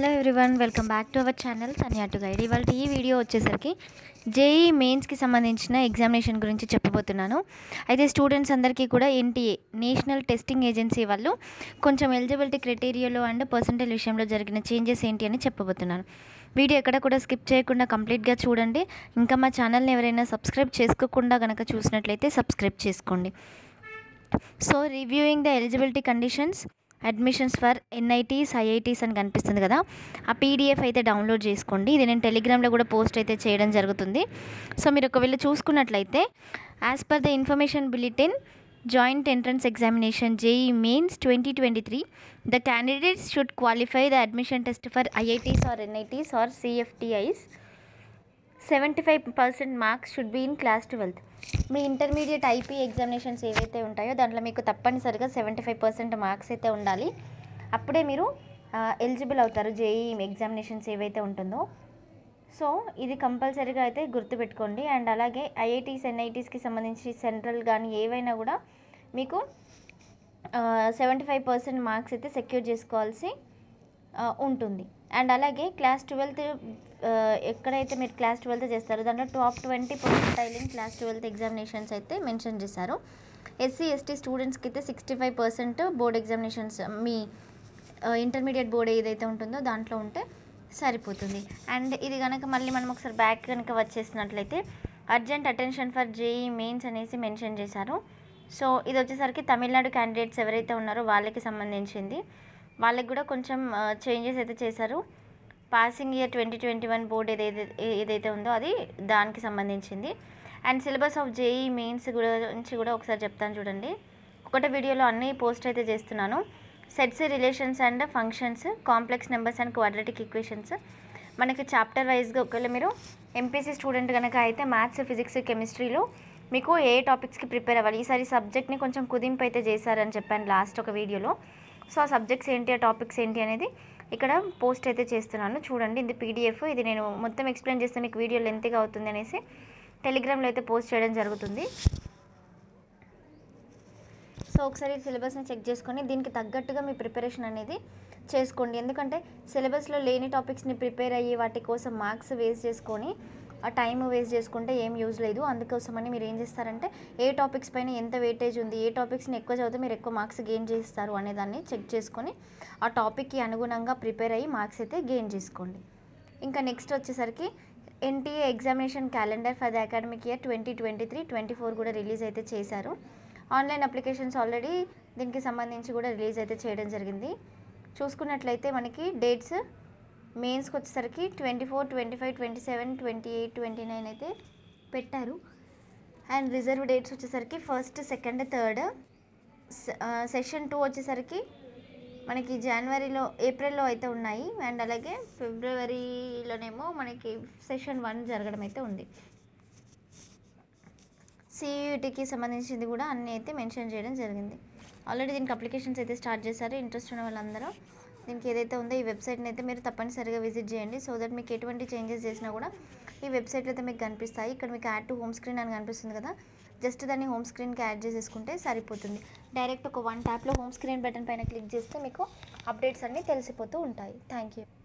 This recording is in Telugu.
hello everyone welcome back to our channel Sanya to guide ఇవాళ ఈ వీడియో వచ్చేసరికి జేఈ మెయిన్స్కి సంబంధించిన ఎగ్జామినేషన్ గురించి చెప్పబోతున్నాను అయితే స్టూడెంట్స్ అందరికీ కూడా ఎన్టీఏ నేషనల్ టెస్టింగ్ ఏజెన్సీ వాళ్ళు కొంచెం ఎలిజిబిలిటీ క్రైటీరియాలో అండ్ పర్సంటేజ్ విషయంలో జరిగిన చేంజెస్ ఏంటి అని చెప్పబోతున్నాను వీడియో ఎక్కడ కూడా స్కిప్ చేయకుండా కంప్లీట్గా చూడండి ఇంకా మా ఛానల్ని ఎవరైనా సబ్స్క్రైబ్ చేసుకోకుండా కనుక చూసినట్లయితే సబ్స్క్రైబ్ చేసుకోండి so reviewing the eligibility conditions admissions for NITs IITs అని కనిపిస్తుంది కదా ఆ పీడిఎఫ్ అయితే డౌన్లోడ్ చేసుకోండి ఇది నేను టెలిగ్రామ్లో కూడా పోస్ట్ అయితే చేయడం జరుగుతుంది సో మీరు ఒకవేళ చూసుకున్నట్లయితే as per the information bulletin joint entrance examination JEE mains twenty twenty three the candidates should qualify the admission test for IITs or NITs or CFTIs seventy five percent marks should be in class twelfth మీ ఇంటర్మీడియట్ ఐపీ ఎగ్జామినేషన్స్ ఏవైతే ఉంటాయో దాంట్లో మీకు తప్పనిసరిగా సెవెంటీ ఫైవ్ పర్సెంట్ మార్క్స్ అయితే ఉండాలి అప్పుడే మీరు ఎలిజిబుల్ అవుతారు జేఈ ఎగ్జామినేషన్స్ ఏవైతే ఉంటుందో సో ఇది కంపల్సరీగా అయితే గుర్తుపెట్టుకోండి అండ్ అలాగే ఐఐటీస్ ఎన్ఐటీస్కి సంబంధించి సెంట్రల్ కానీ ఏవైనా కూడా మీకు సెవెంటీ ఫైవ్ పర్సెంట్ మార్క్స్ అయితే సెక్యూర్ చేసుకోవాల్సి ఆ, ఉంటుంది అండ్ అలాగే క్లాస్ ట్వెల్త్ ఎక్కడైతే మీరు క్లాస్ ట్వెల్త్ చేస్తారో దాంట్లో top twenty percentile in class twelfth examinations అయితే మెన్షన్ చేశారు ఎస్సీ ఎస్టీ స్టూడెంట్స్కి అయితే sixty five percent board examinations మీ ఇంటర్మీడియట్ బోర్డ్ ఏదైతే ఉంటుందో దాంట్లో ఉంటే సరిపోతుంది అండ్ ఇది కనుక మళ్ళీ మనం ఒకసారి బ్యాక్ కనుక వచ్చేసినట్లయితే urgent attention for JEE mains అనేసి మెన్షన్ చేశారు సో ఇది వచ్చేసరికి తమిళనాడు క్యాండిడేట్స్ ఎవరైతే ఉన్నారో వాళ్ళకి సంబంధించింది వాళ్ళకి కూడా కొంచెం చేంజెస్ అయితే చేశారు passing year twenty twenty one board ఏదైతే ఏదైతే ఉందో అది దానికి సంబంధించింది and syllabus of JE mains గురించి కూడా ఒకసారి చెప్తాను చూడండి ఒకటే వీడియోలో అన్ని పోస్ట్ అయితే చేస్తున్నాను sets relations and functions complex numbers and quadratic equations మనకి చాప్టర్ వైజ్గా ఒకవేళ మీరు ఎంపీసీ స్టూడెంట్ కనుక అయితే మ్యాథ్స్ ఫిజిక్స్ కెమిస్ట్రీలో మీకు ఏ టాపిక్స్కి ప్రిపేర్ అవ్వాలి ఈసారి సబ్జెక్ట్ని కొంచెం కుదింపు అయితే చేశారని చెప్పాను లాస్ట్ ఒక వీడియోలో సో ఆ సబ్జెక్ట్స్ ఏంటి ఆ టాపిక్స్ ఏంటి అనేది ఇక్కడ పోస్ట్ అయితే చేస్తున్నాను చూడండి ఇది పీడిఎఫ్ ఇది నేను మొత్తం ఎక్స్ప్లెయిన్ చేస్తే మీకు వీడియో లెంత్గా అవుతుంది అనేసి టెలిగ్రామ్లో అయితే పోస్ట్ చేయడం జరుగుతుంది సో ఒకసారి సిలబస్ని చెక్ చేసుకొని దీనికి తగ్గట్టుగా మీ ప్రిపరేషన్ అనేది చేసుకోండి ఎందుకంటే సిలబస్లో లేని టాపిక్స్ని ప్రిపేర్ అయ్యి వాటి కోసం మార్క్స్ వేస్ట్ చేసుకొని ఆ టైం వేస్ట్ చేసుకుంటే ఏం యూజ్ లేదు అందుకోసమని మీరు ఏం చేస్తారంటే ఏ టాపిక్స్ పైన ఎంత వెయిటేజ్ ఉంది ఏ టాపిక్స్ని ఎక్కువ చదివితే మీరు ఎక్కువ మార్క్స్ గెయిన్ చేస్తారు అనే దాన్ని చెక్ చేసుకొని ఆ టాపిక్కి అనుగుణంగా ప్రిపేర్ అయ్యి మార్క్స్ అయితే గెయిన్ చేసుకోండి ఇంకా నెక్స్ట్ వచ్చేసరికి NTA examination calendar for the academic year twenty twenty three twenty four కూడా రిలీజ్ అయితే చేశారు ఆన్లైన్ అప్లికేషన్స్ ఆల్రెడీ దీనికి సంబంధించి కూడా రిలీజ్ అయితే చేయడం జరిగింది చూసుకున్నట్లయితే మనకి డేట్స్ మెయిన్స్కి వచ్చేసరికి twenty four twenty five twenty seven twenty eight twenty nine అయితే పెట్టారు అండ్ రిజర్వ్ డేట్స్ వచ్చేసరికి first second third session two వచ్చేసరికి మనకి జనవరిలో ఏప్రిల్లో అయితే ఉన్నాయి అండ్ అలాగే ఫిబ్రవరిలోనేమో మనకి సెషన్ వన్ జరగడం అయితే ఉంది సియూటీకి సంబంధించింది కూడా అన్నీ అయితే మెన్షన్ చేయడం జరిగింది ఆల్రెడీ దీనికి అప్లికేషన్స్ అయితే స్టార్ట్ చేశారు ఇంట్రెస్ట్ ఉన్న వాళ్ళందరూ దీనికి ఏదైతే ఉందో ఈ వెబ్సైట్ని అయితే మీరు తప్పనిసరిగా విజిట్ చేయండి సో దట్ మీకు ఎటువంటి చేంజెస్ చేసినా కూడా ఈ వెబ్సైట్లో అయితే మీకు కనిపిస్తాయి ఇక్కడ మీకు యాడ్ టు హోమ్ స్క్రీన్ అని కనిపిస్తుంది కదా జస్ట్ దాన్ని హోమ్ స్క్రీన్కి యాడ్ చేసేసుకుంటే సరిపోతుంది డైరెక్ట్ ఒక వన్ ట్యాప్లో హోమ్ స్క్రీన్ బటన్ పైన క్లిక్ చేస్తే మీకు అప్డేట్స్ అన్నీ తెలిసిపోతూ ఉంటాయి థ్యాంక్ యూ